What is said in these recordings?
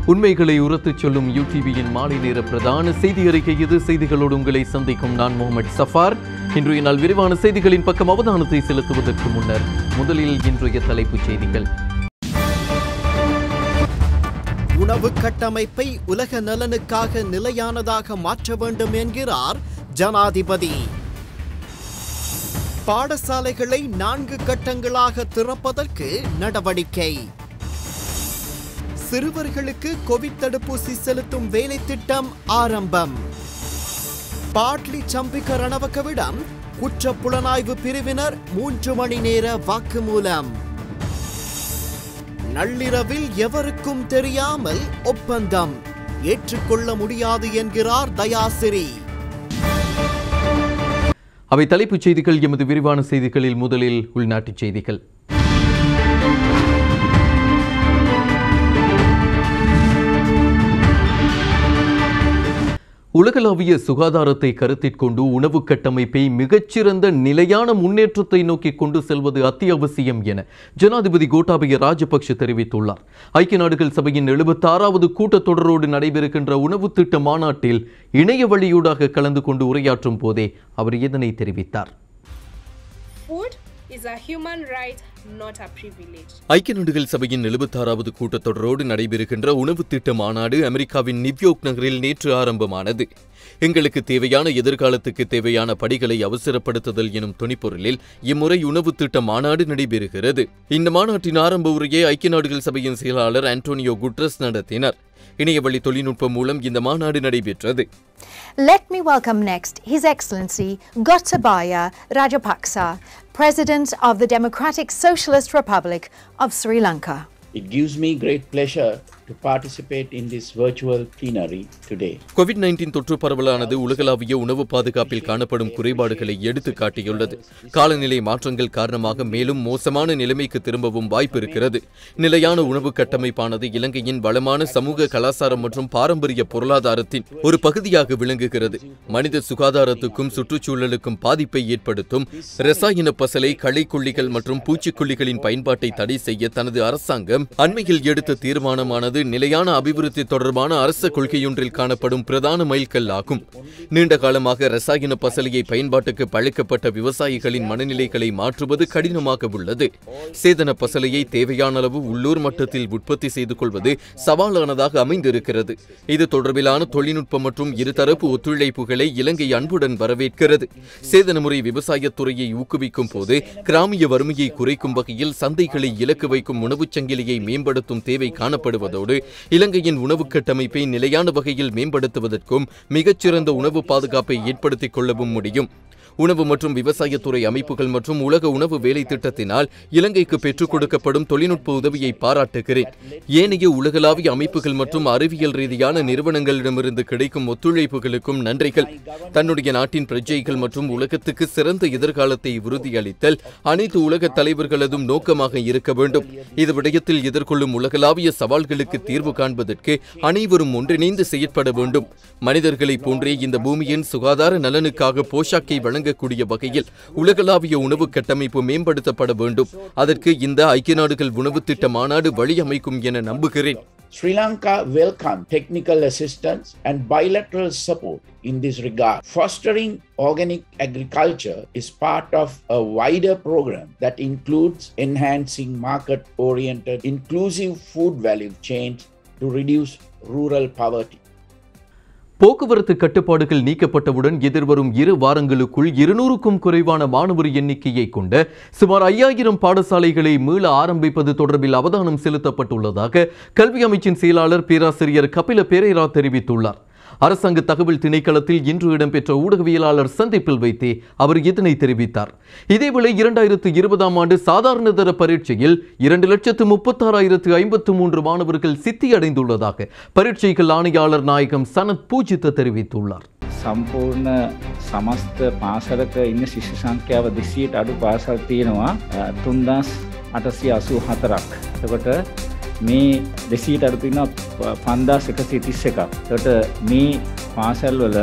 உண்மைகளை உரத்துச் சொல்லும் யூடிவியின் மாலை நேர பிரதான செய்தி அறிக்கை இது செய்திகளோடு உங்களை சந்திக்கும் நான் முகமது சஃபார் இன்றைய நாள் விரிவான செய்திகளின் பக்கம் அவதானத்தை செலுத்துவதற்கு முன்னர் முதலில் இன்றைய தலைப்புச் செய்திகள் உணவு கட்டமைப்பை உலக நலனுக்காக நிலையானதாக மாற்ற வேண்டும் என்கிறார் ஜனாதிபதி பாடசாலைகளை நான்கு கட்டங்களாக திறப்பதற்கு நடவடிக்கை சிறுவர்களுக்கு கோவிட் தடுப்பூசி செலுத்தும் வேலை திட்டம் ஆரம்பம் பாட்லி சம்பிக்க ரணவக்கவிடம் குற்ற புலனாய்வு பிரிவினர் மூன்று மணி நேர வாக்குமூலம் நள்ளிரவில் எவருக்கும் தெரியாமல் ஒப்பந்தம் ஏற்றுக்கொள்ள முடியாது என்கிறார் தயாசிரி அவை தலைப்புச் செய்திகள் எமது விரிவான செய்திகளில் முதலில் உள்நாட்டுச் செய்திகள் உலகளாவிய சுகாதாரத்தை கருத்திற்கொண்டு உணவு கட்டமைப்பை மிகச்சிறந்த நிலையான முன்னேற்றத்தை நோக்கி கொண்டு செல்வது அத்தியாவசியம் என ஜனாதிபதி கோட்டாபய ராஜபக்ஷ தெரிவித்துள்ளார் ஐக்கிய நாடுகள் சபையின் எழுபத்தாறாவது கூட்டத்தொடரோடு நடைபெறுகின்ற உணவு திட்ட மாநாட்டில் இணைய வழியூடாக கலந்து கொண்டு உரையாற்றும் போதே அவர் இதனை தெரிவித்தார் Food is a human right, not a privilege. ஐக்கிய நாடுகள் சபையின் எழுபத்தாறாவது கூட்டத்தொடரோடு நடைபெறுகின்ற உணவு திட்ட மாநாடு அமெரிக்காவின் நியூயார்க் நகரில் நேற்று ஆரம்பமானது எங்களுக்கு தேவையான எதிர்காலத்துக்கு தேவையான படிகளை அவசரப்படுத்துதல் எனும் துணிப்பொருளில் இம்முறை உணவு திட்ட மாநாடு நடைபெறுகிறது இந்த மாநாட்டின் ஆரம்ப உரையை ஐக்கிய நாடுகள் சபையின் செயலாளர் ஆண்டோனியோ குட்ரஸ் நடத்தினார் இணையவழி தொழில்நுட்பம் மூலம் இந்த மாநாடு நடைபெற்றது Let me welcome next His Excellency Gotabaya Rajapaksa, President of the Democratic Socialist Republic of Sri Lanka. It gives me great pleasure to participate in this virtual plenary today. Covid nineteen தொற்று பரவலானது உலகளாவிய உணவு பாதுகாப்பில் காணப்படும் குறைபாடுகளை எடுத்து காட்டியுள்ளது காலநிலை மாற்றங்கள் காரணமாக மேலும் மோசமான நிலைமைக்கு திரும்பவும் வாய்ப்பு இருக்கிறது நிலையான உணவு கட்டமைப்பானது இலங்கையின் வளமான சமூக கலாச்சாரம் மற்றும் பாரம்பரிய பொருளாதாரத்தின் ஒரு பகுதியாக விளங்குகிறது மனித சுகாதாரத்துக்கும் சுற்றுச்சூழலுக்கும் பாதிப்பை ஏற்படுத்தும் ரசாயன பசலை களைக்கொல்லிகள் மற்றும் பூச்சிக்கொல்லிகளின் பயன்பாட்டை தடை செய்ய தனது அரசாங்கம் அண்மையில் எடுத்த தீர்மானமானது நிலையான அபிவிருத்தி தொடர்பான அரச கொள்கையொன்றில் காணப்படும் பிரதான மைல்கல் ஆகும் நீண்ட காலமாக ரசாயன பசலையை பயன்பாட்டுக்கு பழக்கப்பட்ட விவசாயிகளின் மனநிலைகளை மாற்றுவது கடினமாக உள்ளது சேதன பசலையை தேவையான அளவு உள்ளூர் மட்டத்தில் உற்பத்தி செய்து கொள்வது சவாலானதாக அமைந்திருக்கிறது இது தொடர்பிலான தொழில்நுட்ப மற்றும் இருதரப்பு ஒத்துழைப்புகளை இலங்கை அன்புடன் வரவேற்கிறது சேதன முறை விவசாயத் துறையை ஊக்குவிக்கும் போது கிராமிய வறுமையை குறைக்கும் வகையில் சந்தைகளை இலக்கு வைக்கும் உணவுச் சங்கிலியை மேம்படுத்தும் தேவை காணப்படுவதோடு இலங்கையின் உணவு கட்டமைப்பை நிலையான வகையில் மேம்படுத்துவதற்கும் மிகச்சிறந்த உணவு பாதுகாப்பை ஏற்படுத்திக் கொள்ளவும் முடியும் உணவு மற்றும் விவசாயத்துறை அமைப்புகள் மற்றும் உலக உணவு வேலை திட்டத்தினால் இலங்கைக்கு பெற்றுக் கொடுக்கப்படும் தொழில்நுட்ப உதவியை பாராட்டுகிறேன் ஏனைய உலகளாவிய அமைப்புகள் மற்றும் அறிவியல் ரீதியான நிறுவனங்களிடமிருந்து கிடைக்கும் ஒத்துழைப்புகளுக்கும் நன்றிகள் தன்னுடைய நாட்டின் பிரஜைகள் மற்றும் உலகத்துக்கு சிறந்த எதிர்காலத்தை உறுதியளித்தல் அனைத்து உலக தலைவர்களதும் நோக்கமாக இருக்க வேண்டும் இது விடயத்தில் எதிர்கொள்ளும் உலகளாவிய சவால்களுக்கு தீர்வு காண்பதற்கு அனைவரும் ஒன்றிணைந்து செயற்பட வேண்டும் மனிதர்களைப் போன்றே இந்த பூமியின் சுகாதார நலனுக்காக போஷாக்கை வழங்கக்கூடிய வகையில் உலகளாவிய உணவு கட்டமைப்பு மேம்படுத்தப்பட வேண்டும் அதற்கு இந்த ஐக்கிய நாடுகள் உணவு திட்ட மாநாடு வழியமைக்கும் என நம்புகிறேன் Sri Lanka welcome technical assistance and bilateral support in this regard. Fostering organic agriculture is part of a wider program that includes enhancing market oriented, inclusive food value chains to reduce rural poverty. போக்குவரத்து கட்டுப்பாடுகள் நீக்கப்பட்டவுடன் எதிர்வரும் இரு வாரங்களுக்குள் இருநூறுக்கும் குறைவான மாணவர் எண்ணிக்கையை கொண்ட சுமார் ஐயாயிரம் பாடசாலைகளை மீள ஆரம்பிப்பது தொடர்பில் அவதானம் செலுத்தப்பட்டுள்ளதாக கல்வி அமைச்சின் செயலாளர் பேராசிரியர் கபில பெரேரா தெரிவித்துள்ளார் அரசாங்க தகவல் திணைக்களத்தில் இன்று இடம்பெற்ற ஊடகவியலாளர் சந்திப்பில் வைத்தே அவர் இதனை தெரிவித்தார் இதேவேளை இரண்டாயிரத்து இருபதாம் ஆண்டு சாதாரண தர பரீட்சையில் இரண்டு லட்சத்து முப்பத்தாறாயிரத்து ஐம்பத்து மூன்று மாணவர்கள் சித்தியடைந்துள்ளதாக பரீட்சைகள் ஆணையாளர் நாயகம் சனத் பூஜித்த தெரிவித்துள்ளார் සම්පූර්ණ සමස්ත පාසලක ඉන්න ශිෂ්‍ය සංඛ්‍යාව දෙසියට අඩු පාසල් තියෙනවා තුන්දස් අටසි අසූ හතරක්. එකොට මේ දෙසීට අඩුතින්න පන්දස් එකසි තිස්ස එකක්. තොට මේ පාසල් වල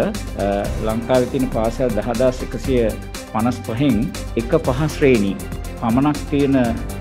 ලංකාව තින පාසල් දහදස් එකසිය පනස් පහෙන් එක පහස්ශ්‍රේණී පමණක් තියෙන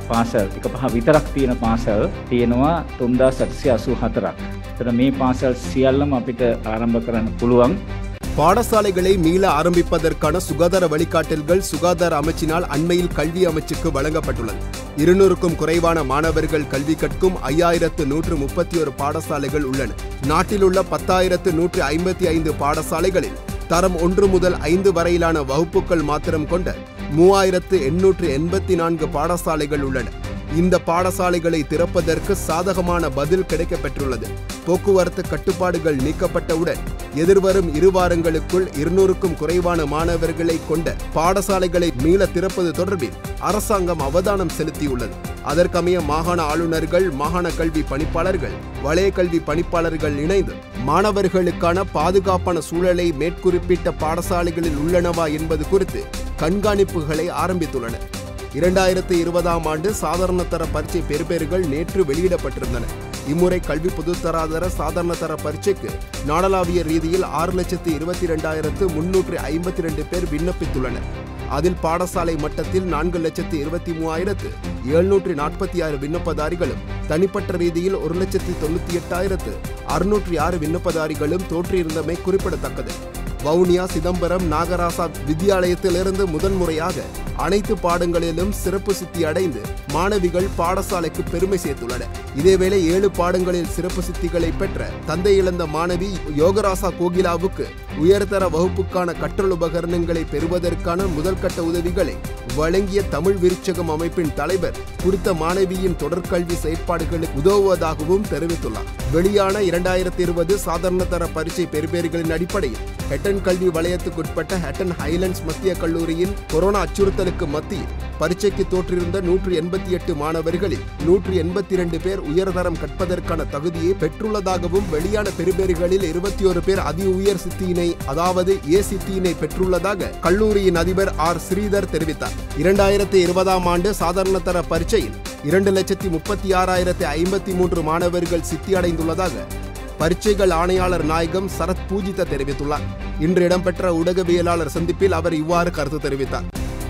පාසල් එක පහ විතරක් තියෙන පාසල් තියෙනවා තුන්දා සත්සය අසූ හතරක් තර මේ පාසල් සියල්ලම අපිට ආරම්භ කරන්න පුළුවන් பாடசாலைகளை மீள ஆரம்பிப்பதற்கான சுகாதார வழிகாட்டல்கள் சுகாதார அமைச்சினால் அண்மையில் கல்வி அமைச்சுக்கு வழங்கப்பட்டுள்ளது இருநூறுக்கும் குறைவான மாணவர்கள் கல்வி கற்கும் ஐயாயிரத்து நூற்று முப்பத்தி ஒரு பாடசாலைகள் உள்ளன நாட்டில் உள்ள பத்தாயிரத்து நூற்று ஐம்பத்தி ஐந்து பாடசாலைகளில் தரம் ஒன்று முதல் ஐந்து வரையிலான வகுப்புகள் மாத்திரம் கொண்ட மூவாயிரத்து எண்ணூற்று எண்பத்தி நான்கு பாடசாலைகள் உள்ளன இந்த பாடசாலைகளை திறப்பதற்கு சாதகமான பதில் கிடைக்கப்பெற்றுள்ளது போக்குவரத்து கட்டுப்பாடுகள் நீக்கப்பட்டவுடன் எதிர்வரும் இரு வாரங்களுக்குள் இருநூறுக்கும் குறைவான மாணவர்களை கொண்ட பாடசாலைகளை மீள திறப்பது தொடர்பில் அரசாங்கம் அவதானம் செலுத்தியுள்ளது அதற்கமைய மாகாண ஆளுநர்கள் மாகாண கல்வி பணிப்பாளர்கள் வலய கல்வி பணிப்பாளர்கள் இணைந்து மாணவர்களுக்கான பாதுகாப்பான சூழலை மேற்குறிப்பிட்ட பாடசாலைகளில் உள்ளனவா என்பது குறித்து கண்காணிப்புகளை ஆரம்பித்துள்ளனர் இரண்டாயிரத்து இருபதாம் ஆண்டு சாதாரண தர பரீட்சை பெறுபேறுகள் நேற்று வெளியிடப்பட்டிருந்தன இம்முறை கல்வி பொதுத்தராதர சாதாரண தர பரீட்சைக்கு நாடளாவிய ரீதியில் ஆறு லட்சத்து இருபத்தி இரண்டாயிரத்து முன்னூற்று ஐம்பத்தி ரெண்டு பேர் விண்ணப்பித்துள்ளனர் அதில் பாடசாலை மட்டத்தில் நான்கு லட்சத்து இருபத்தி மூவாயிரத்து எழுநூற்றி நாற்பத்தி ஆறு விண்ணப்பதாரிகளும் தனிப்பட்ட ரீதியில் ஒரு லட்சத்தி தொண்ணூத்தி எட்டாயிரத்து அறுநூற்றி ஆறு விண்ணப்பதாரிகளும் தோற்றியிருந்தமை குறிப்பிடத்தக்கது வவுனியா சிதம்பரம் நாகராசா வித்தியாலயத்திலிருந்து முதன்முறையாக அனைத்து பாடங்களிலும் சிறப்பு சித்தி அடைந்து மாணவிகள் பாடசாலைக்கு பெருமை சேர்த்துள்ளனர் இதேவேளை ஏழு பாடங்களில் சிறப்பு சித்திகளை பெற்ற தந்தை இழந்த மாணவி யோகராசா கோகிலாவுக்கு உயர்தர வகுப்புக்கான கற்றல் உபகரணங்களை பெறுவதற்கான முதல்கட்ட உதவிகளை வழங்கிய தமிழ் விருட்சகம் அமைப்பின் தலைவர் குறித்த மாணவியின் தொடர்கல்வி செயற்பாடுகளுக்கு உதவுவதாகவும் தெரிவித்துள்ளார் வெளியான இரண்டாயிரத்தி இருபது சாதாரண தர பரீட்சை பெறுபேறுகளின் அடிப்படையில் ஹெட்டன் கல்வி வலயத்துக்குட்பட்ட ஹெட்டன் ஹைலண்ட்ஸ் மத்திய கல்லூரியின் கொரோனா அச்சுறுத்தலுக்கு மத்தியில் பரீட்சைக்கு தோற்றிருந்த நூற்று எண்பத்தி எட்டு மாணவர்களில் நூற்று எண்பத்தி இரண்டு பேர் உயர்தரம் கற்பதற்கான தகுதியை பெற்றுள்ளதாகவும் வெளியான பெறுபேறுகளில் இருபத்தி ஒரு பேர் அதி உயர் சித்தியினை அதாவது ஏ சித்தியினை பெற்றுள்ளதாக கல்லூரியின் அதிபர் ஆர் ஸ்ரீதர் தெரிவித்தார் இரண்டாயிரத்தி இருபதாம் ஆண்டு சாதாரண தர பரீட்சையில் இரண்டு லட்சத்தி முப்பத்தி ஆறாயிரத்தி ஐம்பத்தி மூன்று மாணவர்கள் சித்தி அடைந்துள்ளதாக பரீட்சைகள் ஆணையாளர் நாயகம் சரத் பூஜித தெரிவித்துள்ளார் இன்று இடம்பெற்ற ஊடகவியலாளர் சந்திப்பில் அவர் இவ்வாறு கருத்து தெரிவித்தார்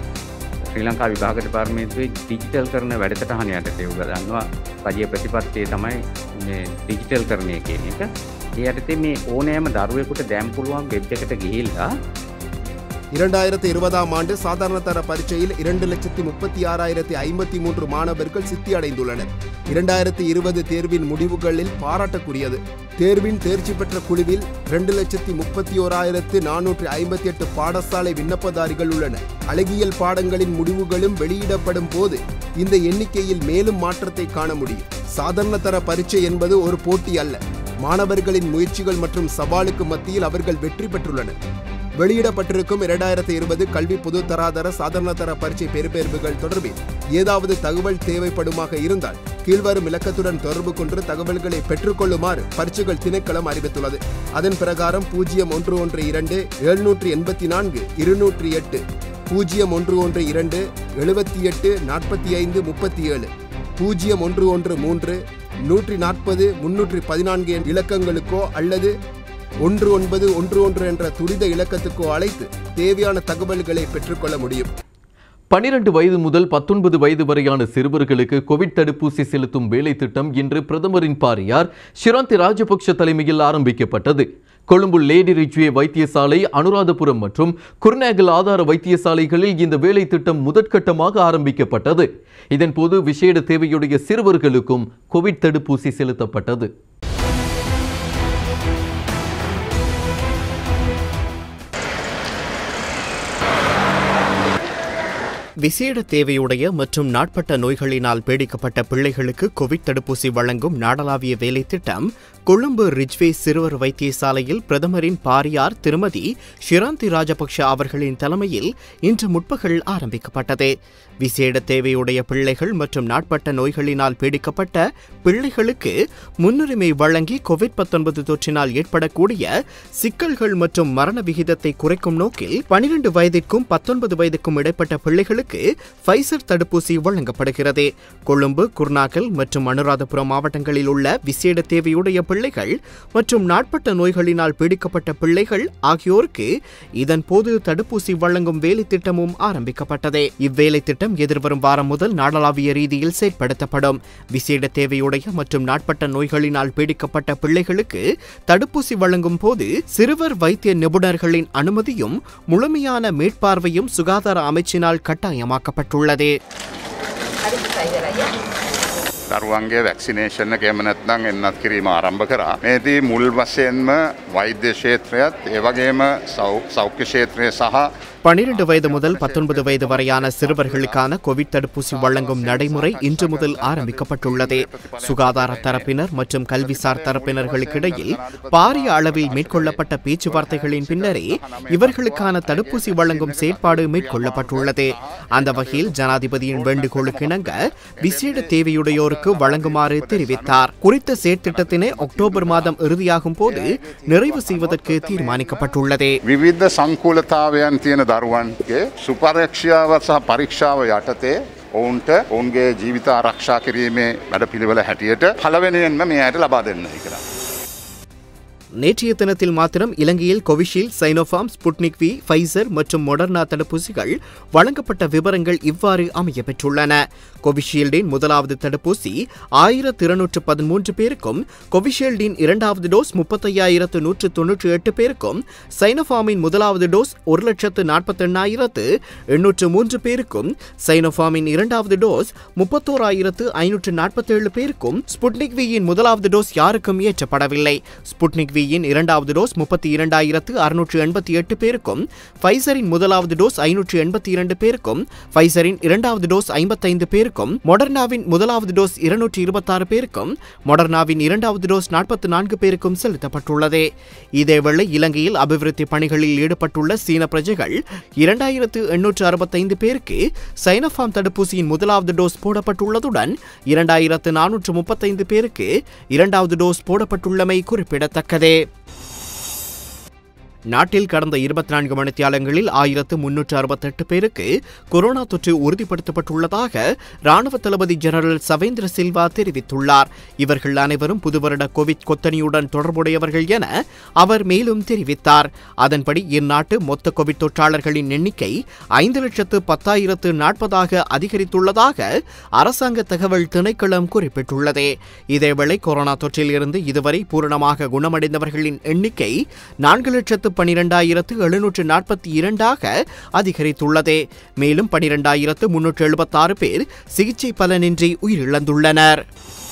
ශ්‍රී ලංකා විභාග පාර්මේන්තුවේ ඩිජිටල් කරන වැඩසටහන යටතේ ඔබ දන්නවා රජය ප්‍රතිපත්තිය තමයි ඩිජිටල් කරණය කියන එක ඒ යටතේ මේ ඕනෑම දරුවෙකුට දැම් පුළුවන් වෙබ් එකට ගිහිල්ලා இரண்டாயிரத்தி இருபதாம் ஆண்டு சாதாரண தர பரீட்சையில் இரண்டு லட்சத்தி முப்பத்தி ஆறாயிரத்தி ஐம்பத்தி மூன்று மாணவர்கள் சித்தி அடைந்துள்ளனர் இரண்டாயிரத்தி இருபது தேர்வின் முடிவுகளில் பாராட்டக்குரியது தேர்வின் தேர்ச்சி பெற்ற குழுவில் இரண்டு லட்சத்தி முப்பத்தி ஓராயிரத்து நானூற்றி ஐம்பத்தி எட்டு பாடசாலை விண்ணப்பதாரிகள் உள்ளனர் அழகியல் பாடங்களின் முடிவுகளும் வெளியிடப்படும் போது இந்த எண்ணிக்கையில் மேலும் மாற்றத்தை காண முடியும் சாதாரண தர பரீட்சை என்பது ஒரு போட்டி அல்ல மாணவர்களின் முயற்சிகள் மற்றும் சவாலுக்கு மத்தியில் அவர்கள் வெற்றி பெற்றுள்ளனர் வெளியிடப்பட்டிருக்கும் இரண்டாயிரத்தி இருபது கல்வி பொது தராதர சாதாரண தர பரீட்சை பெறுபேர்வுகள் தொடர்பில் ஏதாவது தகவல் தேவைப்படுமாக இருந்தால் கீழ்வரும் இலக்கத்துடன் தொடர்பு கொண்டு தகவல்களை பெற்றுக்கொள்ளுமாறு பரீட்சைகள் திணைக்களம் அறிவித்துள்ளது அதன் பிரகாரம் பூஜ்ஜியம் ஒன்று ஒன்று இரண்டு எழுநூற்றி எண்பத்தி நான்கு இருநூற்றி எட்டு பூஜ்ஜியம் ஒன்று ஒன்று இரண்டு எழுபத்தி எட்டு நாற்பத்தி ஐந்து முப்பத்தி ஏழு பூஜ்ஜியம் ஒன்று ஒன்று மூன்று நூற்றி நாற்பது முன்னூற்றி பதினான்கு என்ற இலக்கங்களுக்கோ அல்லது ஒன்று ஒன்பது ஒன்று ஒன்று என்ற துரித இலக்கத்துக்கோ அழைத்து தேவையான தகவல்களை பெற்றுக்கொள்ள முடியும் பனிரெண்டு வயது முதல் பத்தொன்பது வயது வரையான சிறுவர்களுக்கு கோவிட் தடுப்பூசி செலுத்தும் வேலை திட்டம் இன்று பிரதமரின் பாரியார் ஷிராந்தி ராஜபக்ஷ தலைமையில் ஆரம்பிக்கப்பட்டது கொழும்பு லேடி ரிச்வே வைத்தியசாலை அனுராதபுரம் மற்றும் குர்நாகல் ஆதார வைத்தியசாலைகளில் இந்த வேலை திட்டம் முதற்கட்டமாக ஆரம்பிக்கப்பட்டது இதன்போது விசேட தேவையுடைய சிறுவர்களுக்கும் கோவிட் தடுப்பூசி செலுத்தப்பட்டது விசேட தேவையுடைய மற்றும் நாட்பட்ட நோய்களினால் பீடிக்கப்பட்ட பிள்ளைகளுக்கு கோவிட் தடுப்பூசி வழங்கும் நாடளாவிய வேலை திட்டம் கொழும்பு ரிஜ்வே சிறுவர் வைத்தியசாலையில் பிரதமரின் பாரியார் திருமதி ஷிராந்தி ராஜபக்ஷ அவர்களின் தலைமையில் இன்று முற்பகல் ஆரம்பிக்கப்பட்டது விசேட தேவையுடைய பிள்ளைகள் மற்றும் நாட்பட்ட நோய்களினால் பீடிக்கப்பட்ட பிள்ளைகளுக்கு முன்னுரிமை வழங்கி கோவிட் பத்தொன்பது தொற்றினால் ஏற்படக்கூடிய சிக்கல்கள் மற்றும் மரண விகிதத்தை குறைக்கும் நோக்கில் பனிரெண்டு வயதிற்கும் பத்தொன்பது வயதுக்கும் இடைப்பட்ட பிள்ளைகளுக்கு ஃபைசர் தடுப்பூசி வழங்கப்படுகிறது கொழும்பு குர்நாகல் மற்றும் அனுராதபுரம் மாவட்டங்களில் உள்ள விசேட தேவையுடைய பிள்ளைகள் மற்றும் நாட்பட்ட நோய்களினால் பீடிக்கப்பட்ட பிள்ளைகள் ஆகியோருக்கு இதன் போது தடுப்பூசி வழங்கும் வேலை திட்டமும் ஆரம்பிக்கப்பட்டது இவ்வேலை திட்டம் திட்டம் எதிர்வரும் வாரம் முதல் நாடளாவிய ரீதியில் செயற்படுத்தப்படும் விசேட தேவையுடைய மற்றும் நாட்பட்ட நோய்களினால் பீடிக்கப்பட்ட பிள்ளைகளுக்கு தடுப்பூசி வழங்கும் போது சிறுவர் வைத்திய நிபுணர்களின் அனுமதியும் முழுமையான மேற்பார்வையும் சுகாதார அமைச்சினால் கட்டாயமாக்கப்பட்டுள்ளது දරුවන්ගේ වැක්සිනේෂණ එක එම නැත්නම් එන්නත් කිරීම ආරම්භ කරා. මේදී මුල් වශයෙන්ම වෛද්‍ය ක්ෂේත්‍රයත් ඒවගේම සෞඛ්‍ය ක්ෂේත්‍රය සහ பனிரெண்டு வயது முதல் பத்தொன்பது வயது வரையான சிறுவர்களுக்கான கோவிட் தடுப்பூசி வழங்கும் நடைமுறை இன்று முதல் ஆரம்பிக்கப்பட்டுள்ளது சுகாதார தரப்பினர் மற்றும் கல்விசார் தரப்பினர்களுக்கிடையில் பாரிய அளவில் மேற்கொள்ளப்பட்ட பேச்சுவார்த்தைகளின் பின்னரே இவர்களுக்கான தடுப்பூசி வழங்கும் செயற்பாடு மேற்கொள்ளப்பட்டுள்ளது அந்த வகையில் ஜனாதிபதியின் வேண்டுகோளுக்கிணங்க விசேட தேவையுடையோருக்கு வழங்குமாறு தெரிவித்தார் குறித்த செயற்திட்டத்தினை அக்டோபர் மாதம் இறுதியாகும் போது நிறைவு செய்வதற்கு தீர்மானிக்கப்பட்டுள்ளது විවිධ සංකූලතාවයන් තියෙන දරුවන්ගේ සුපරක්ෂාව සහ පරීක්ෂාව යටතේ ඔවුන්ට ඔවුන්ගේ ජීවිත ආරක්ෂා කිරීමේ වැඩ පිළිවෙල හැටියට පලවෙනියෙන්ම මේ අයට ලබා දෙන්නයි කියලා. நேற்றைய தினத்தில் மாத்திரம் இலங்கையில் Covishield Sinopharm Sputnik V Pfizer மற்றும் மொடர்னா தடுப்பூசிகள் வழங்கப்பட்ட விவரங்கள் இவ்வாறு அமையப்பெற்றுள்ளன கோவிஷீல்டின் முதலாவது தடுப்பூசி ஆயிரத்து இருநூற்று பதிமூன்று பேருக்கும் கோவிஷீல்டின் இரண்டாவது டோஸ் முப்பத்தையாயிரத்து நூற்று தொன்னூற்றி எட்டு பேருக்கும் சைனோஃபார்மின் முதலாவது டோஸ் ஒரு லட்சத்து நாற்பத்தெண்ணாயிரத்து எண்ணூற்று மூன்று பேருக்கும் சைனோஃபார்மின் இரண்டாவது டோஸ் முப்பத்தோராயிரத்து ஐநூற்று நாற்பத்தேழு பேருக்கும் ஸ்புட்னிக் வியின் முதலாவது டோஸ் யாருக்கும் ஏற்றப்படவில்லை ஸ்புட்னிக் வியின் இரண்டாவது டோஸ் முப்பத்தி இரண்டாயிரத்து அறுநூற்று எண்பத்தி எட்டு பேருக்கும் ஃபைசரின் முதலாவது டோஸ் ஐநூற்று எண்பத்தி இரண்டு பேருக்கும் ஃபைசரின் இரண்டாவது டோஸ் ஐம்பத்தைந்து பேருக்கும் மொடர்னாவின் முதலாவது டோஸ் இருநூற்று இருபத்தாறு பேருக்கும் மொடர்னாவின் இரண்டாவது டோஸ் நாற்பத்தி நான்கு பேருக்கும் செலுத்தப்பட்டுள்ளது இதேவேளை இலங்கையில் அபிவிருத்தி பணிகளில் ஈடுபட்டுள்ள சீன பிரஜைகள் இரண்டாயிரத்து எண்ணூற்று அறுபத்தைந்து பேருக்கு சைனோஃபார்ம் தடுப்பூசியின் முதலாவது டோஸ் போடப்பட்டுள்ளதுடன் இரண்டாயிரத்து நானூற்று முப்பத்தைந்து பேருக்கு இரண்டாவது டோஸ் போடப்பட்டுள்ளமை குறிப்பிடத்தக்கது நாட்டில் கடந்த இருபத்தி நான்கு மணித்தியாலங்களில் ஆயிரத்து முன்னூற்று அறுபத்தெட்டு பேருக்கு கொரோனா தொற்று உறுதிப்படுத்தப்பட்டுள்ளதாக ராணுவ தளபதி ஜெனரல் சவேந்திர சில்வா தெரிவித்துள்ளார் இவர்கள் அனைவரும் புதுவருட கோவிட் கொத்தணியுடன் தொடர்புடையவர்கள் என அவர் மேலும் தெரிவித்தார் அதன்படி இந்நாட்டு மொத்த கோவிட் தொற்றாளர்களின் எண்ணிக்கை ஐந்து லட்சத்து பத்தாயிரத்து நாற்பதாக அதிகரித்துள்ளதாக அரசாங்க தகவல் திணைக்களம் குறிப்பிட்டுள்ளது இதேவேளை கொரோனா தொற்றில் இருந்து இதுவரை பூரணமாக குணமடைந்தவர்களின் எண்ணிக்கை நான்கு லட்சத்து பனிரெண்டாயிரத்து எழுநூற்று நாற்பத்தி இரண்டாக அதிகரித்துள்ளது மேலும் பனிரெண்டாயிரத்து முன்னூற்று எழுபத்தாறு பேர் சிகிச்சை பலனின்றி உயிரிழந்துள்ளனர்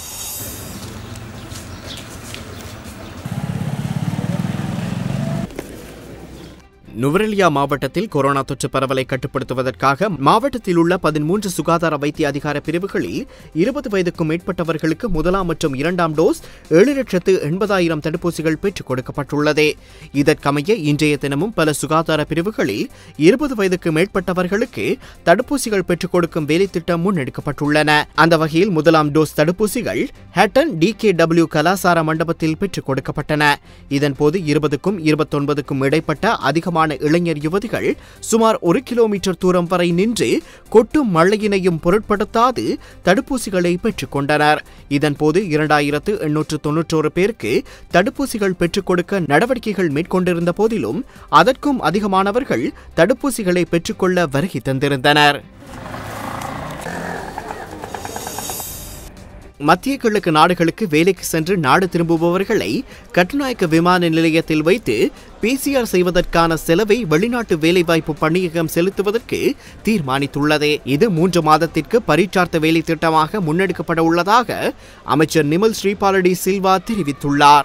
நுவரெலியா மாவட்டத்தில் கொரோனா தொற்று பரவலை கட்டுப்படுத்துவதற்காக மாவட்டத்தில் உள்ள பதிமூன்று சுகாதார வைத்திய அதிகார பிரிவுகளில் இருபது வயதுக்கும் மேற்பட்டவர்களுக்கு முதலாம் மற்றும் இரண்டாம் டோஸ் ஏழு லட்சத்து எண்பதாயிரம் தடுப்பூசிகள் பெற்றுக் கொடுக்கப்பட்டுள்ளது இதற்கமைய இன்றைய தினமும் பல சுகாதார பிரிவுகளில் இருபது வயதுக்கு மேற்பட்டவர்களுக்கு தடுப்பூசிகள் பெற்றுக் கொடுக்கும் வேலைத்திட்டம் முன்னெடுக்கப்பட்டுள்ளன அந்த வகையில் முதலாம் டோஸ் தடுப்பூசிகள் ஹேட்டன் டி கே டபிள்யூ கலாசார மண்டபத்தில் பெற்றுக் கொடுக்கப்பட்டன இதன்போது இருபதுக்கும் இருபத்தொன்பதுக்கும் இடைப்பட்ட அதிகமான இளைஞர் யுவதிகள் சுமார் ஒரு கிலோமீட்டர் தூரம் வரை நின்று கொட்டும் மழையினையும் பொருட்படுத்தாது தடுப்பூசிகளை பெற்றுக் கொண்டனர் இதன்போது இரண்டாயிரத்து எண்ணூற்று தொன்னூற்றோரு பேருக்கு தடுப்பூசிகள் பெற்றுக் கொடுக்க நடவடிக்கைகள் மேற்கொண்டிருந்த போதிலும் அதற்கும் அதிகமானவர்கள் தடுப்பூசிகளை பெற்றுக்கொள்ள வருகை தந்திருந்தனர் மத்திய கிழக்கு நாடுகளுக்கு வேலைக்கு சென்று நாடு திரும்புபவர்களை கட்டுநாயக்க விமான நிலையத்தில் வைத்து பிசிஆர் செய்வதற்கான செலவை வெளிநாட்டு வேலைவாய்ப்பு பணியகம் செலுத்துவதற்கு தீர்மானித்துள்ளது இது மூன்று மாதத்திற்கு பரீட்சார்த்த வேலை திட்டமாக முன்னெடுக்கப்பட உள்ளதாக அமைச்சர் நிமல் ஸ்ரீபாலடி சில்வா தெரிவித்துள்ளார்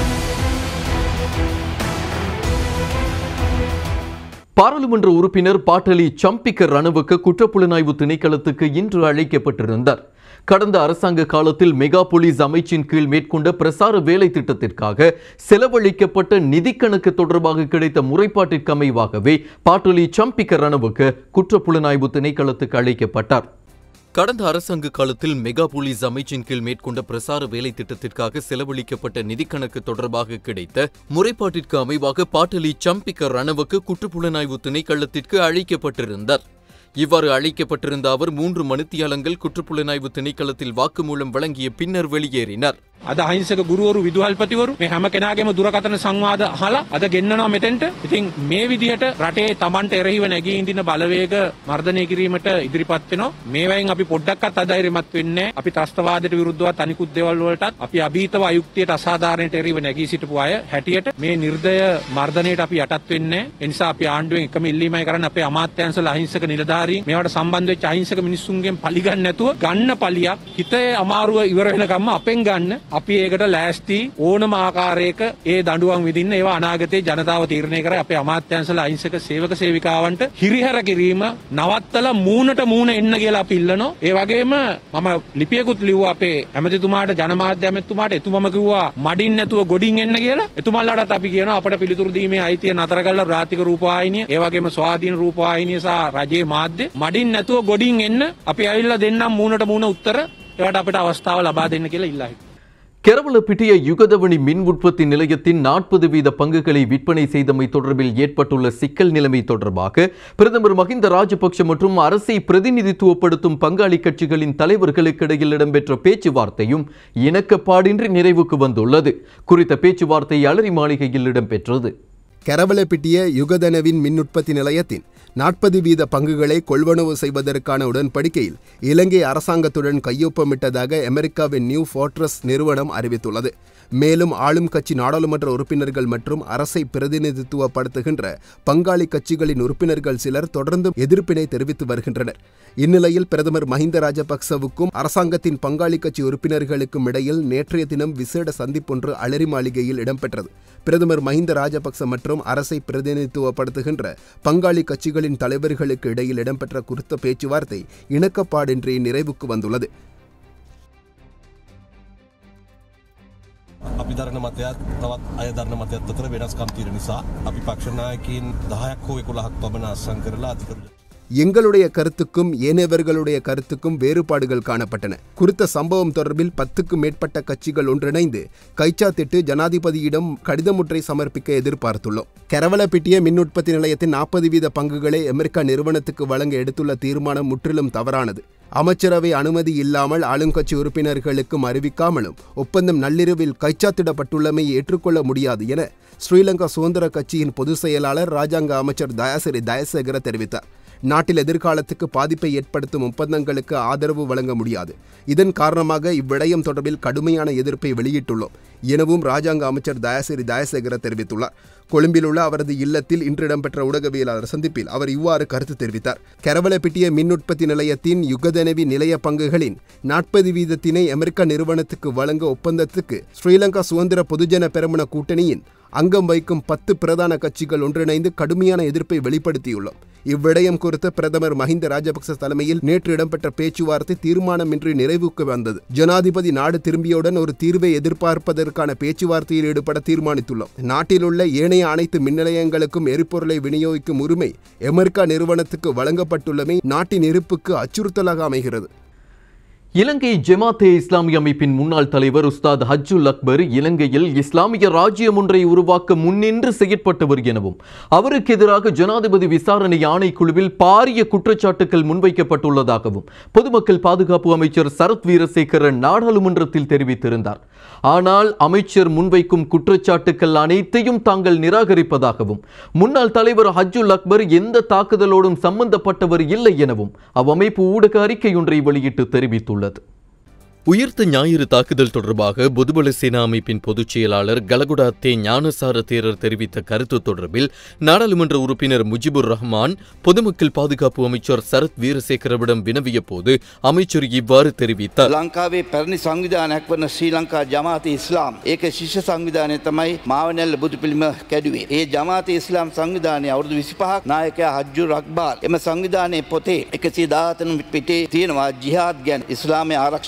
பாராளுமன்ற உறுப்பினர் பாட்டலி சம்பிக்க ரணவுக்கு குற்றப்புலனாய்வு திணைக்களத்துக்கு இன்று அழைக்கப்பட்டிருந்தார் கடந்த அரசாங்க காலத்தில் மெகா போலீஸ் அமைச்சின் கீழ் மேற்கொண்ட பிரசார வேலை திட்டத்திற்காக செலவழிக்கப்பட்ட நிதி கணக்கு தொடர்பாக கிடைத்த முறைப்பாட்டிற்கு அமைவாகவே பாட்டலி சம்பிக்க ரணவுக்கு குற்றப்புலனாய்வு திணைக்களத்துக்கு அழைக்கப்பட்டார் கடந்த அரசாங்க காலத்தில் மெகா போலீஸ் அமைச்சின் கீழ் மேற்கொண்ட பிரசார வேலை திட்டத்திற்காக செலவழிக்கப்பட்ட நிதி கணக்கு தொடர்பாக கிடைத்த முறைப்பாட்டிற்கு அமைவாக பாட்டலி சம்பிக்க ரணவுக்கு குற்றப்புலனாய்வு திணைக்களத்திற்கு அழைக்கப்பட்டிருந்தார் இவ்வாறு அழைக்கப்பட்டிருந்த அவர் மூன்று மணித்தியாலங்கள் குற்றப்புலனாய்வு திணைக்களத்தில் வாக்குமூலம் வழங்கிய பின்னர் வெளியேறினார் අද අහිංසක ගුරුවරු විදුහල්පතිවරු මේ හැම කෙනාගේම දුරකථන සංවාද අහලා අද ගෙන්නනවා මෙතෙන්ට. ඉතින් මේ විදිහට රටේ Tamanට එරෙහිව නැගී ඉඳින බලවේග මර්ධනය කිරීමට ඉදිරිපත් වෙනවා. මේවයින් අපි පොඩ්ඩක්වත් අධෛර්යමත් වෙන්නේ නැහැ. අපි ත්‍රස්තවාදයට විරුද්ධවත් අනිකුත් දේවල් වලටත් අපි අභීතව අයුක්තියට අසාධාරණයට එරෙහිව නැගී සිටපු අය හැටියට මේ නිර්දය මර්ධනයට අපි යටත් වෙන්නේ නැහැ. ඒ නිසා අපි ආණ්ඩුවෙන් එකම ඉල්ලීමයි කරන්නේ අපේ අමාත්‍යංශවල අහිංසක නිලධාරීන් මේවට සම්බන්ධ වෙච්ච අහිංසක මිනිස්සුන්ගෙන් පලි ගන්න නැතුව ගන්න පලියක් හිතේ අමාරුව ඉවර වෙනකම්ම අපෙන් ගන්න අපි ඒකට ලෑස්ති ඕනම ආකාරයක ඒ දඬුවම් විදින්න ඒවා අනාගතයේ ජනතාව තීරණය කර අපේ අමාත්‍යංශල අහිංසක සේවක සේවිකාවන්ට හිරිහැර කිරීම නවත්තලා මූණට මූණ එන්න කියලා අපි ඉල්ලනවා. ඒ වගේම මම ලිපියකුත් ලිව්වා අපේ ඇමතිතුමාට ජනමාධ්‍ය ඇමතිතුමාට එතුමම කිව්වා මඩින් නැතුව ගොඩින් එන්න කියලා. එතුමන්ලාටත් අපි කියනවා අපට පිළිතුරු දීමේ අයිතිය නතර කළා රාතික රූපවාහිනිය, ඒ වගේම ස්වාධීන රූපවාහිනිය සහ රජයේ මාධ්‍ය මඩින් නැතුව ගොඩින් එන්න අපි ඇවිල්ලා දෙන්නම් මූණට මූණ උත්තර ඒවට අපිට අවස්ථාව ලබා දෙන්න කියලා ඉල්ලා හිටියා. கெரவலப்பிட்டிய யுகதவணி மின் உற்பத்தி நிலையத்தின் நாற்பது வீத பங்குகளை விற்பனை செய்தமை தொடர்பில் ஏற்பட்டுள்ள சிக்கல் நிலைமை தொடர்பாக பிரதமர் மஹிந்த ராஜபக்ஷ மற்றும் அரசை பிரதிநிதித்துவப்படுத்தும் பங்காளி கட்சிகளின் தலைவர்களுக்கு இடையில் இடம்பெற்ற பேச்சுவார்த்தையும் இணக்கப்பாடின்றி நிறைவுக்கு வந்துள்ளது குறித்த பேச்சுவார்த்தை அலரி மாளிகையில் இடம்பெற்றது கரவலப்பிட்டிய யுகதனவின் மின் உற்பத்தி நிலையத்தின் நாற்பது வீத பங்குகளை கொள்வனவு செய்வதற்கான உடன்படிக்கையில் இலங்கை அரசாங்கத்துடன் கையொப்பமிட்டதாக அமெரிக்காவின் நியூ ஃபோர்ட்ரஸ் நிறுவனம் அறிவித்துள்ளது மேலும் ஆளும் கட்சி நாடாளுமன்ற உறுப்பினர்கள் மற்றும் அரசை பிரதிநிதித்துவப்படுத்துகின்ற பங்காளி கட்சிகளின் உறுப்பினர்கள் சிலர் தொடர்ந்து எதிர்ப்பினை தெரிவித்து வருகின்றனர் இந்நிலையில் பிரதமர் மஹிந்த ராஜபக்சவுக்கும் அரசாங்கத்தின் பங்காளி கட்சி உறுப்பினர்களுக்கும் இடையில் நேற்றைய தினம் விசேட சந்திப்பொன்று அலரி மாளிகையில் இடம்பெற்றது பிரதமர் மஹிந்த ராஜபக்ச மற்றும் அரசை பிரதிநிதித்துவப்படுத்துகின்ற பங்காளி கட்சிகளின் தலைவர்களுக்கு இடையில் இடம்பெற்ற குறித்த பேச்சுவார்த்தை இணக்கப்பாடின்றி நிறைவுக்கு வந்துள்ளது අපි දරන මතයත් තවත් අය දරන මතයත් අතර වෙනස්කම් තියෙන නිසා අපි පක්ෂ නායකයින් 10ක් හෝ 11ක් පමණ අත්සන් කරලා අධිකරු எங்களுடைய கருத்துக்கும் ஏனையவர்களுடைய கருத்துக்கும் வேறுபாடுகள் காணப்பட்டன குறித்த சம்பவம் தொடர்பில் பத்துக்கும் மேற்பட்ட கட்சிகள் ஒன்றிணைந்து கைச்சாத்திட்டு ஜனாதிபதியிடம் கடிதமுற்றை சமர்ப்பிக்க எதிர்பார்த்துள்ளோம் கரவலப்பிட்டிய மின் உற்பத்தி நிலையத்தின் நாற்பது வீத பங்குகளை அமெரிக்கா நிறுவனத்துக்கு வழங்க எடுத்துள்ள தீர்மானம் முற்றிலும் தவறானது அமைச்சரவை அனுமதி இல்லாமல் ஆளுங்கட்சி உறுப்பினர்களுக்கும் அறிவிக்காமலும் ஒப்பந்தம் நள்ளிரவில் கைச்சாத்திடப்பட்டுள்ளமை ஏற்றுக்கொள்ள முடியாது என ஸ்ரீலங்கா சுதந்திர கட்சியின் பொதுச் செயலாளர் ராஜாங்க அமைச்சர் தயாசிரி தயசேகர தெரிவித்தார் நாட்டில் எதிர்காலத்துக்கு பாதிப்பை ஏற்படுத்தும் ஒப்பந்தங்களுக்கு ஆதரவு வழங்க முடியாது இதன் காரணமாக இவ்விடயம் தொடர்பில் கடுமையான எதிர்ப்பை வெளியிட்டுள்ளோம் எனவும் ராஜாங்க அமைச்சர் தயாசிரி தயசேகர தெரிவித்துள்ளார் கொழும்பில் உள்ள அவரது இல்லத்தில் இன்று இடம்பெற்ற ஊடகவியலாளர் சந்திப்பில் அவர் இவ்வாறு கருத்து தெரிவித்தார் கரவலப்பிட்டிய மின் உற்பத்தி நிலையத்தின் யுகதனவி நிலைய பங்குகளின் நாற்பது வீதத்தினை அமெரிக்க நிறுவனத்துக்கு வழங்க ஒப்பந்தத்துக்கு ஸ்ரீலங்கா சுதந்திர பொதுஜன பெரமுன கூட்டணியின் அங்கம் வைக்கும் பத்து பிரதான கட்சிகள் ஒன்றிணைந்து கடுமையான எதிர்ப்பை வெளிப்படுத்தியுள்ளோம் இவ்விடயம் குறித்து பிரதமர் மஹிந்த ராஜபக்ச தலைமையில் நேற்று இடம்பெற்ற பேச்சுவார்த்தை தீர்மானமின்றி நிறைவுக்கு வந்தது ஜனாதிபதி நாடு திரும்பியவுடன் ஒரு தீர்வை எதிர்பார்ப்பதற்கான பேச்சுவார்த்தையில் ஈடுபட தீர்மானித்துள்ளோம் நாட்டில் உள்ள ஏனைய அனைத்து மின் நிலையங்களுக்கும் எரிபொருளை விநியோகிக்கும் உரிமை அமெரிக்கா நிறுவனத்துக்கு வழங்கப்பட்டுள்ளமை நாட்டின் இருப்புக்கு அச்சுறுத்தலாக அமைகிறது இலங்கை ஜெமாத்தே இஸ்லாமிய அமைப்பின் முன்னாள் தலைவர் உஸ்தாத் ஹஜ்ஜுல் அக்பர் இலங்கையில் இஸ்லாமிய ராஜ்யம் ஒன்றை உருவாக்க முன்னின்று செயற்பட்டவர் எனவும் அவருக்கு எதிராக ஜனாதிபதி விசாரணை ஆணைக்குழுவில் பாரிய குற்றச்சாட்டுகள் முன்வைக்கப்பட்டுள்ளதாகவும் பொதுமக்கள் பாதுகாப்பு அமைச்சர் சரத் வீரசேகரன் நாடாளுமன்றத்தில் தெரிவித்திருந்தார் ஆனால் அமைச்சர் முன்வைக்கும் குற்றச்சாட்டுக்கள் அனைத்தையும் தாங்கள் நிராகரிப்பதாகவும் முன்னாள் தலைவர் ஹஜ்ஜுல் அக்பர் எந்த தாக்குதலோடும் சம்பந்தப்பட்டவர் இல்லை எனவும் அவ்வமைப்பு ஊடக அறிக்கை ஒன்றை வெளியிட்டு தெரிவித்துள்ளது உயிர்த்த ஞாயிறு தாக்குதல் தொடர்பாக பொதுபல சேனா அமைப்பின் பொதுச் செயலாளர் கலகுடா தே ஞானசார தேரர் தெரிவித்த கருத்து தொடர்பில் நாடாளுமன்ற உறுப்பினர் முஜிபுர் ரஹ்மான் பொதுமக்கள் பாதுகாப்பு அமைச்சர் சரத் வீரசேகரவிடம் வினவிய போது அமைச்சர் இவ்வாறு தெரிவித்தார் ලංකාවේ පැරණි සංවිධානයක් වන ශ්‍රී ලංකා ජමාත ඉස්ලාම් ඒක ශිෂ්‍ය සංවිධානය තමයි මාවනැල්ල බුදු පිළිම කැඩුවේ. ඒ ජමාත ඉස්ලාම් සංවිධානය අවුරුදු විසිපහක් නායකයා හජ්ජු රක්බාල් එම සංවිධානයේ පොතේ එකසි දාතන පිටේ තියෙනවා ජිහාද් ගැන ඉස්ලාමය ආරක්ෂා කර ගැනීම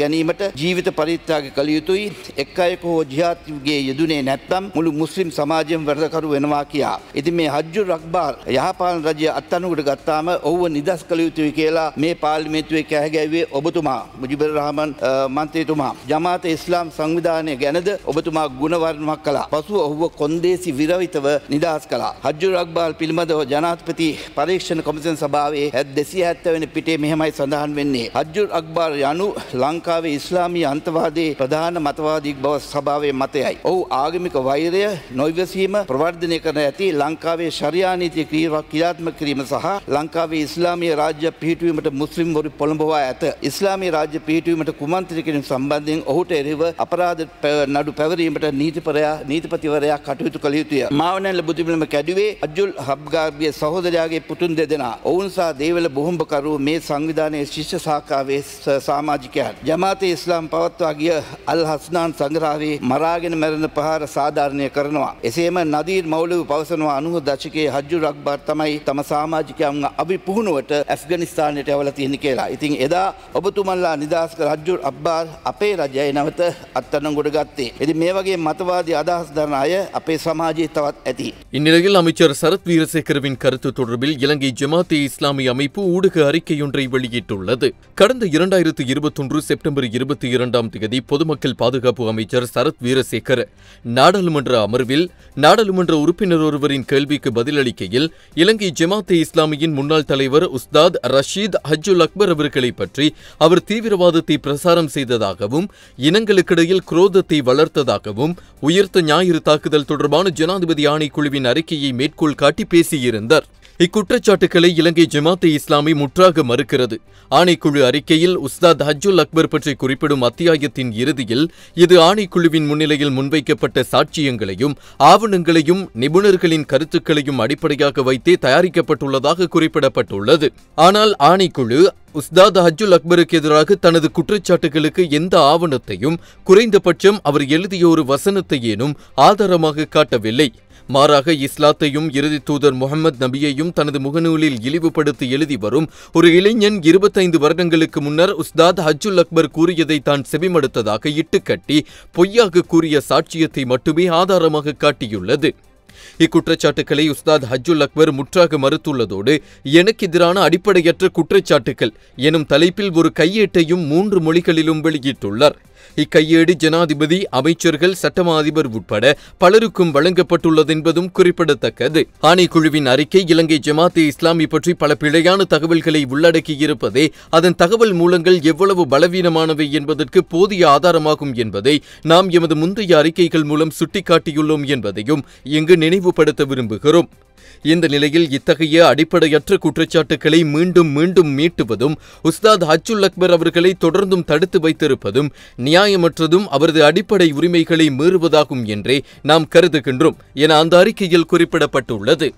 ගැනීමට ජීවිත පරිත්‍යාග කළ යුතුයි එක් අයක හෝ ජිහාත්ගේ යෙදුනේ නැත්තම් මුළු මුස්ලිම් සමාජයෙන් වැරදකරු වෙනවා කියා. ඉතින් මේ හජ්ජු රක්බාර් යහපාලන රජය අත්තනුකට ගත්තාම ඔහුව නිදස් කළ යුතුයි කියලා මේ පාර්ලිමේන්තුවේ කැහැගැව්වේ ඔබතුමා මුජිබුර් රහමන් අ, මන්ත්‍රීතුමා. ජමාත ඉස්ලාම් සංවිධානය ගැනද ඔබතුමා ගුණවර්ණමක් කළා. පසුව ඔහුව කොන්දේසි විරවිතව නිදහස් කළා. හජ්ජු රක්බාල් පිළිබඳව ජනාධිපති පරීක්ෂණ කොමිසන් සභාවේ හැත් දෙසිය හැත්තවන පිටේ මෙහෙමයි සඳහන් වෙන්නේ. හජ්ජුර් අක්බාර් යනු ලංකාවේ ඉස්ලාමී අන්තවාදයේ ප්‍රධාන මතවාදීක් බව සභාවේ මතයයි. ඔහු ආගමික වෛරය නොයිවසීම ප්‍රවර්ධනය කරන ඇති ලංකාවේ ශරියානීතිය ක්‍රීවක් ක්‍රියාත්මක කිරීම සහ ලංකාවේ ඉස්ලාමීය රාජ්‍ය පිහිටුවීමට මුස්ලිම්වරු පොළඹවා ඇත. ඉස්ලාමී රාජ්‍ය පිහිටුවීමට කුමන්ත්‍රණය කිරීම සම්බන්ධයෙන් ඔහුට එරෙහිව අපරාධ පැ- නඩු පැවරීමට නීතිපරයා නීතිපතිවරයා කටයුතු කළ යුතුය. මාවනැල්ල බුදුපිළිම කැඩුවේ අජුල් හබ්ගාර්ගිය සහෝදරයාගේ පුතුන් දෙදෙනා. ඔවුන් සහ දේවල බොහොම්බකරු මේ සංවිධානයේ ශිෂ්‍ය සාකාවේ ස- සාමාජිකයන්. ජමාතේ ඉස්ලාම් පවත්වා ගිය අල් හස්නාන් සංග්‍රහවේ මරාගෙන මැරෙන පහර සාධාරණය කරනවා. එසේම නදීර් මෞලව පවසනවා අනුහ දශකයේ හජ්ජු රක්බාර් තමයි තම සාමාජිකයන් අවි පුහුණුවට ඇෆ්ගනිස්ථානයට ඇවල තියෙන කියලා. ඉතින් එදා ඔබතුමල්ලා නිදහස් කර රජ්ජුර් අබ්බාර් අපේ රජය නැවත අත්තනගොඩ ගත්තේ. ඉතින් මේ වගේ මතවාදී අදහස් දරන අය අපේ සමාජයේ තවත් ඇති. இந்நிலையில் அமைச்சர் சரத் வீரசேகரவின் கருத்து தொடர்பில் இலங்கை ஜமாத்தே இஸ்லாமி அமைப்பு ஊடக அறிக்கையொன்றை வெளியிட்டுள்ளது கடந்த இரண்டாயிரத்து இருபத்தொன்று செப்டம்பர் இருபத்தி இரண்டாம் தேதி பொதுமக்கள் பாதுகாப்பு அமைச்சர் சரத் வீரசேகர் நாடாளுமன்ற அமர்வில் நாடாளுமன்ற உறுப்பினர் ஒருவரின் கேள்விக்கு பதிலளிக்கையில் இலங்கை ஜமாத்தே இஸ்லாமியின் முன்னாள் தலைவர் உஸ்தாத் ரஷீத் ஹஜ்ஜுல் அக்பர் அவர்களை பற்றி அவர் தீவிரவாதத்தை பிரசாரம் செய்ததாகவும் இனங்களுக்கிடையில் குரோதத்தை வளர்த்ததாகவும் உயிர்த்த ஞாயிறு தாக்குதல் தொடர்பான ஜனாதிபதி ஆணைக்குழுவின் அறிக்கையை மேற்கோள் காட்டி பேசியிருந்தார் இக்குற்றச்சாட்டுக்களை இலங்கை ஜமாத்தே இஸ்லாமி முற்றாக மறுக்கிறது ஆணைக்குழு அறிக்கையில் உஸ்தாத் ஹஜ்ஜுல் அக்பர் பற்றி குறிப்பிடும் அத்தியாயத்தின் இறுதியில் இது ஆணைக்குழுவின் முன்னிலையில் முன்வைக்கப்பட்ட சாட்சியங்களையும் ஆவணங்களையும் நிபுணர்களின் கருத்துக்களையும் அடிப்படையாக வைத்தே தயாரிக்கப்பட்டுள்ளதாக குறிப்பிடப்பட்டுள்ளது ஆனால் ஆணைக்குழு உஸ்தாத் ஹஜ்ஜுல் அக்பருக்கு எதிராக தனது குற்றச்சாட்டுகளுக்கு எந்த ஆவணத்தையும் குறைந்தபட்சம் அவர் எழுதிய ஒரு வசனத்தையேனும் ஆதாரமாக காட்டவில்லை மாறாக இஸ்லாத்தையும் இறுதி தூதர் முகமது நபியையும் தனது முகநூலில் இழிவுபடுத்தி எழுதி வரும் ஒரு இளைஞன் இருபத்தைந்து வருடங்களுக்கு முன்னர் உஸ்தாத் ஹஜ்ஜுல் அக்பர் கூறியதை தான் செவிமடுத்ததாக இட்டுக்கட்டி பொய்யாக கூறிய சாட்சியத்தை மட்டுமே ஆதாரமாக காட்டியுள்ளது இக்குற்றச்சாட்டுக்களை உஸ்தாத் ஹஜ்ஜுல் அக்பர் முற்றாக மறுத்துள்ளதோடு எனக்கு எதிரான அடிப்படையற்ற குற்றச்சாட்டுக்கள் எனும் தலைப்பில் ஒரு கையேட்டையும் மூன்று மொழிகளிலும் வெளியிட்டுள்ளார் இக்கையேடு ஜனாதிபதி அமைச்சர்கள் சட்டமா அதிபர் உட்பட பலருக்கும் வழங்கப்பட்டுள்ளதென்பதும் குறிப்பிடத்தக்கது ஆணைக்குழுவின் அறிக்கை இலங்கை ஜமாத்தே இஸ்லாமி பற்றி பல பிழையான தகவல்களை உள்ளடக்கியிருப்பதே அதன் தகவல் மூலங்கள் எவ்வளவு பலவீனமானவை என்பதற்கு போதிய ஆதாரமாகும் என்பதை நாம் எமது முந்தைய அறிக்கைகள் மூலம் சுட்டிக்காட்டியுள்ளோம் என்பதையும் இங்கு நினைவுபடுத்த விரும்புகிறோம் இந்த நிலையில் இத்தகைய அடிப்படையற்ற குற்றச்சாட்டுக்களை மீண்டும் மீண்டும் மீட்டுவதும் உஸ்தாத் ஹஜ்ஜுல் அக்பர் அவர்களை தொடர்ந்தும் தடுத்து வைத்திருப்பதும் நியாயமற்றதும் அவரது அடிப்படை உரிமைகளை மீறுவதாகும் என்றே நாம் கருதுகின்றோம் என அந்த அறிக்கையில் குறிப்பிடப்பட்டுள்ளது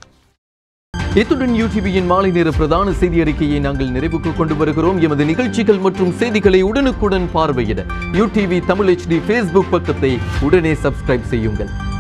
இத்துடன் யூடிவியின் மாலை நேர பிரதான செய்தி அறிக்கையை நாங்கள் நிறைவுக்கு கொண்டு வருகிறோம் எமது நிகழ்ச்சிகள் மற்றும் செய்திகளை உடனுக்குடன் பார்வையிட யூடிவி தமிழ் HD ஃபேஸ்புக் பக்கத்தை உடனே சப்ஸ்கிரைப் செய்யுங்கள்